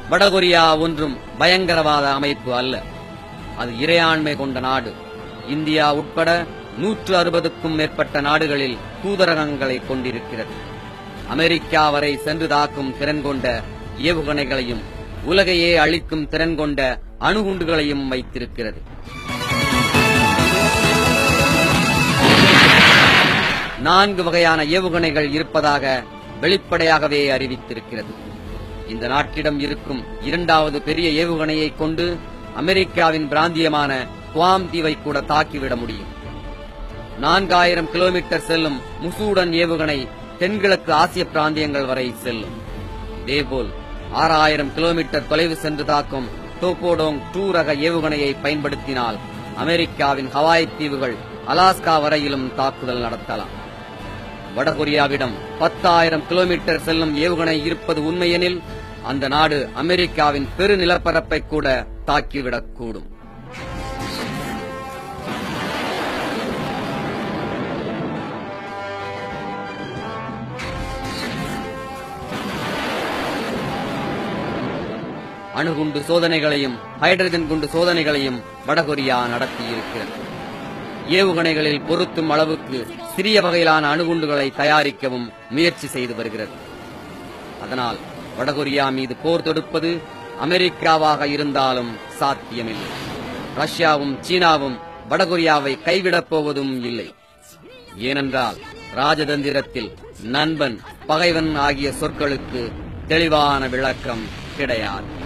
வடகொரியா ஒன்றும் பயங்கரவாத அமைப்பு அல்ல அது இறையாண்மை கொண்ட நாடு இந்தியா உட்பட நூற்று அறுபதுக்கும் மேற்பட்ட நாடுகளில் தூதரகங்களை கொண்டிருக்கிறது அமெரிக்கா வரை சென்று தாக்கும் திறன் கொண்ட ஏவுகணைகளையும் உலகையே அழிக்கும் திறன் கொண்ட அணுகுண்டுகளையும் வைத்திருக்கிறது நான்கு வகையான ஏவுகணைகள் இருப்பதாக வெளிப்படையாகவே அறிவித்திருக்கிறது இந்த நாட்டிடம் இருக்கும் இரண்டாவது பெரிய ஏவுகணையை கொண்டு அமெரிக்காவின் பிராந்தியமான குவாம் தீவை கூட தாக்கிவிட முடியும் நான்காயிரம் கிலோமீட்டர் செல்லும் முசூடன் ஏவுகணை தென்கிழக்கு ஆசிய பிராந்தியங்கள் வரை செல்லும் இதேபோல் ஆறாயிரம் கிலோமீட்டர் தொலைவு சென்று தாக்கும் டோபோடோங் டூ ரக ஏவுகணையை பயன்படுத்தினால் அமெரிக்காவின் ஹவாய் தீவுகள் அலாஸ்கா வரையிலும் தாக்குதல் நடத்தலாம் வடகொரியாவிடம் பத்தாயிரம் கிலோமீட்டர் செல்லும் ஏவுகணை இருப்பது உண்மையெனில் அந்த நாடு அமெரிக்காவின் பெரு நிலப்பரப்பை கூட தாக்கிவிடக்கூடும் அணுகுண்டு சோதனைகளையும் ஹைட்ரஜன் குண்டு சோதனைகளையும் வடகொரியா நடத்தியிருக்கிறது ஏவுகணைகளில் பொருத்தும் அளவுக்கு சிறிய வகையிலான அணுகுண்டுகளை தயாரிக்கவும் முயற்சி செய்து வருகிறது அதனால் வடகொரியா மீது போர் தொடுப்பது அமெரிக்காவாக இருந்தாலும் சாத்தியமில்லை ரஷ்யாவும் சீனாவும் வடகொரியாவை கைவிடப் போவதும் இல்லை ஏனென்றால் ராஜதந்திரத்தில் நண்பன் பகைவன் ஆகிய சொற்களுக்கு தெளிவான விளக்கம் கிடையாது